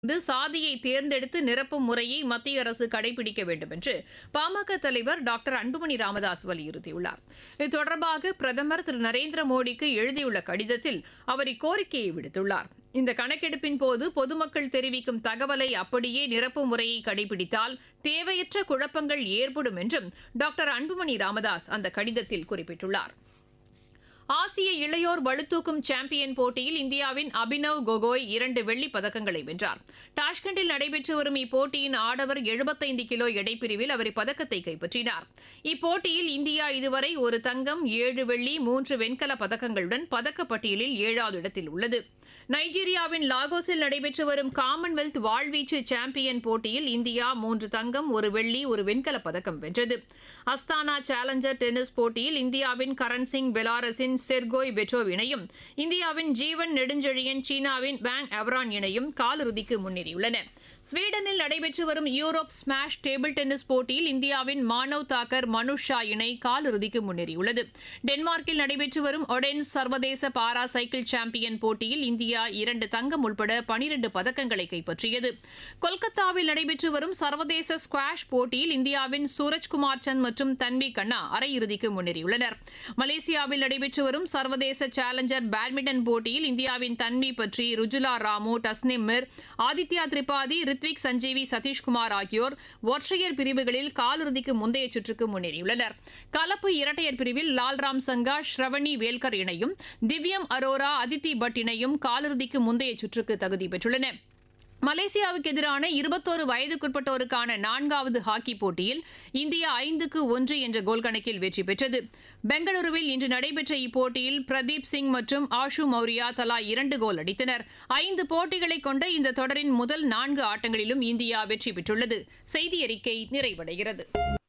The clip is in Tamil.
இருந்து சாதியை தேர்ந்தெடுத்து நிரப்பும் முறையை மத்திய அரசு கடைபிடிக்க வேண்டும் என்று பாமக தலைவர் டாக்டர் அன்புமணி ராமதாஸ் வலியுறுத்தியுள்ளார் இது தொடர்பாக பிரதமர் திரு நரேந்திர மோடிக்கு எழுதியுள்ள கடிதத்தில் அவர் இக்கோரிக்கையை விடுத்துள்ளார் இந்த கணக்கெடுப்பின் போது பொதுமக்கள் தெரிவிக்கும் தகவலை அப்படியே நிரப்பும் முறையை கடைபிடித்தால் தேவையற்ற குழப்பங்கள் ஏற்படும் என்றும் டாக்டர் அன்புமணி ராமதாஸ் அந்த கடிதத்தில் குறிப்பிட்டுள்ளார் ஆசிய இளையோர் பளுதூக்கும் சாம்பியன் போட்டியில் இந்தியாவின் அபினவ் கோகோய் இரண்டு வெள்ளிப் பதக்கங்களை வென்றார் டாஷ்கண்டில் நடைபெற்று வரும் இப்போட்டியின் ஆடவர் எழுபத்தைந்து கிலோ எடைப்பிரிவில் அவர் இப்பதக்கத்தை கைப்பற்றினார் இப்போட்டியில் இந்தியா இதுவரை ஒரு தங்கம் ஏழு வெள்ளி மூன்று வெண்கலப் பதக்கங்களுடன் பதக்கப்பட்டியலில் ஏழாவது இடத்தில் உள்ளது நைஜீரியாவின் லாகோஸில் நடைபெற்று வரும் காமன்வெல்த் வாழ்வீச்சு சாம்பியன் போட்டியில் இந்தியா மூன்று தங்கம் ஒரு வெள்ளி ஒரு வெண்கலப் பதக்கம் வென்றது அஸ்தானா சேலஞ்சர் டென்னிஸ் போட்டியில் இந்தியாவின் கரண் சிங் பெலாரஸின் செர்கோய் பெட்ரோவ் இணையும் இந்தியாவின் ஜீவன் நெடுஞ்செழியன் சீனாவின் பேங் எவரான் இணையும் காலிறுதிக்கு முன்னேறியுள்ளன ஸ்வீடனில் நடைபெற்று வரும் யூரோப் ஸ்மாஷ் டேபிள் டென்னிஸ் போட்டியில் இந்தியாவின் மானவ் தாக்கர் மனுஷ் ஷா இணை காலிறுதிக்கு முன்னேறியுள்ளது டென்மார்க்கில் நடைபெற்று வரும் ஒடென்ஸ் சர்வதேச பாரா சைக்கிள் சாம்பியன் போட்டியில் இந்தியா இரண்டு தங்கம் உட்பட பனிரண்டு பதக்கங்களை கைப்பற்றியது கொல்கத்தாவில் நடைபெற்று வரும் சர்வதேச ஸ்குவாஷ் போட்டியில் இந்தியாவின் சூரஜ்குமார் சந்த் மற்றும் தன்வி கண்ணா அரையிறுதிக்கு முன்னேறியுள்ளனர் மலேசியாவில் நடைபெற்று வரும் சர்வதேச சேலஞ்சர் பேட்மிண்டன் போட்டியில் இந்தியாவின் தன்வி பற்றி ருஜுலா ராமு டஸ்னிம் மிர் ஆதித்யா திரிபாதி ரித்விக் சஞ்சீவி சதீஷ்குமார் ஆகியோர் ஒற்றையர் பிரிவுகளில் காலிறுதிக்கு முந்தைய சுற்றுக்கு முன்னேறியுள்ளனர் கலப்பு இரட்டையர் பிரிவில் லால்ராம் சங்கா ஸ்ரவணி வேல்கர் இணையும் திவ்யம் அரோரா அதித்தி பட் இணையும் காலிறுதிக்கு முந்தைய சுற்றுக்கு தகுதி பெற்றுள்ளன மலேசியாவுக்கு எதிரான இருபத்தோரு வயதுக்குட்பட்டோருக்கான நான்காவது ஹாக்கி போட்டியில் இந்தியா ஐந்துக்கு ஒன்று என்ற கோல் கணக்கில் வெற்றி பெற்றது பெங்களூருவில் இன்று நடைபெற்ற இப்போட்டியில் பிரதீப் சிங் மற்றும் ஆஷு மௌரியா தலா இரண்டு கோல் அடித்தனர் ஐந்து போட்டிகளை கொண்ட இந்த தொடரின் முதல் நான்கு ஆட்டங்களிலும் இந்தியா வெற்றி பெற்றுள்ளது செய்தி அறிக்கை நிறைவடைகிறது